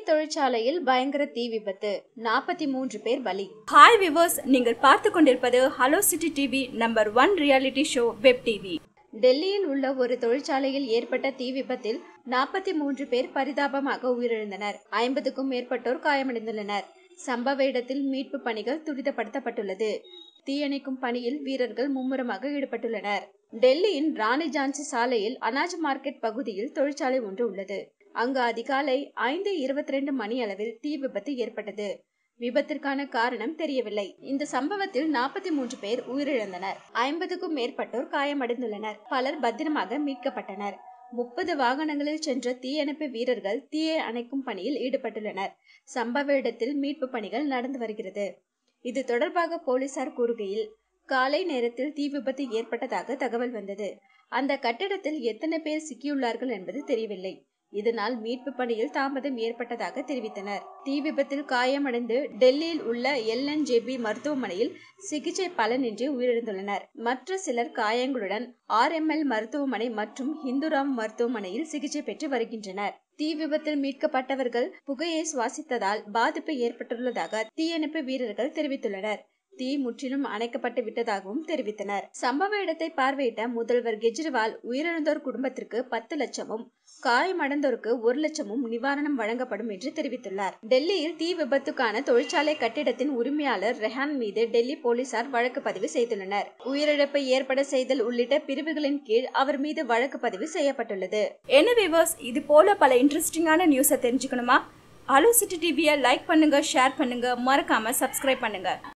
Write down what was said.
தொழிற்சாலையில் பயங்கர தீ விபத்து நாற்பத்தி மூன்று பேர் பலி ஹாய் விவர்ஸ் நீங்கள் பார்த்து கொண்டிருப்பது hello city TV number one reality show web TV டெல்லியில் உள்ள ஒரு தொழிற்சாலையில் ஏற்பட்ட தீ விபத்தில் நாற்பத்தி மூன்று பேர் பரிதாபமாக உயிரிழந்தனர் ஐம்பதுக்கும் மேற்பட்டோர் காயமடைந்துள்ளனர் சம்பவ இடத்தில் மீட்பு பணிகள் துரிதப்படுத்தப்பட்டுள்ளது தீயணைக்கும் பணியில் வீரர்கள் மும்முரமாக ஈடுபட்டுள்ளனர் டெல்லியின் ராணி ஜான்சி சாலையில் அனாஜ் மார்க்கெட் பகுதியில் தொழிற்சாலை ஒன்று உள்ளது அங்கு அதிகாலை ஐந்து இருபத்தி ரெண்டு மணி அளவில் தீ விபத்து ஏற்பட்டது விபத்திற்கான காரணம் தெரியவில்லை இந்த சம்பவத்தில் நாற்பத்தி மூன்று பேர் உயிரிழந்தனர் ஐம்பதுக்கும் மேற்பட்டோர் காயமடைந்துள்ளனர் பலர் பத்திரமாக மீட்கப்பட்டனர் முப்பது வாகனங்களில் சென்ற தீயணைப்பு வீரர்கள் தீயை அணைக்கும் பணியில் ஈடுபட்டுள்ளனர் சம்பவ இடத்தில் மீட்பு பணிகள் நடந்து வருகிறது இது தொடர்பாக போலீசார் கூறுகையில் காலை நேரத்தில் தீ விபத்து ஏற்பட்டதாக தகவல் வந்தது அந்த கட்டிடத்தில் எத்தனை பேர் சிக்கியுள்ளார்கள் என்பது தெரியவில்லை இதனால் மீட்பு பணியில் தாமதம் ஏற்பட்டதாக தெரிவித்தனர் தீ விபத்தில் காயமடைந்து டெல்லியில் உள்ள எல்என்ஜேபி மருத்துவமனையில் சிகிச்சை பலனின்றி உயிரிழந்துள்ளனர் மற்ற சிலர் காயங்களுடன் ஆர்எம்எல் மருத்துவமனை மற்றும் ஹிந்துராம் மருத்துவமனையில் சிகிச்சை பெற்று வருகின்றனர் தீ விபத்தில் மீட்கப்பட்டவர்கள் புகையை சுவாசித்ததால் பாதிப்பு ஏற்பட்டுள்ளதாக தீயணைப்பு வீரர்கள் தெரிவித்துள்ளனர் தீ முற்றிலும் அணைக்கப்பட்டு விட்டதாகவும் தெரிவித்தனர் சம்பவ இடத்தை பார்வையிட்ட முதல்வர் கெஜ்ரிவால் உயிரிழந்தோர் குடும்பத்திற்கு பத்து லட்சமும் காயமடைந்தோருக்கு ஒரு லட்சமும் நிவாரணம் வழங்கப்படும் என்று தெரிவித்துள்ளார் டெல்லியில் தீ விபத்துக்கான தொழிற்சாலை கட்டிடத்தின் உரிமையாளர் ரெஹான் மீது டெல்லி போலீசார் வழக்கு பதிவு செய்துள்ளனர் உயிரிழப்பை ஏற்பட செய்தல் உள்ளிட்ட பிரிவுகளின் கீழ் அவர் மீது வழக்கு பதிவு செய்யப்பட்டுள்ளது என்ன விவர்ஸ் இது போல பல இன்ட்ரெஸ்டிங்கான நியூஸை தெரிஞ்சுக்கணுமா ஹலோ சிட்டி டிவியை லைக் பண்ணுங்க ஷேர் பண்ணுங்க மறக்காம சப்ஸ்கிரைப் பண்ணுங்க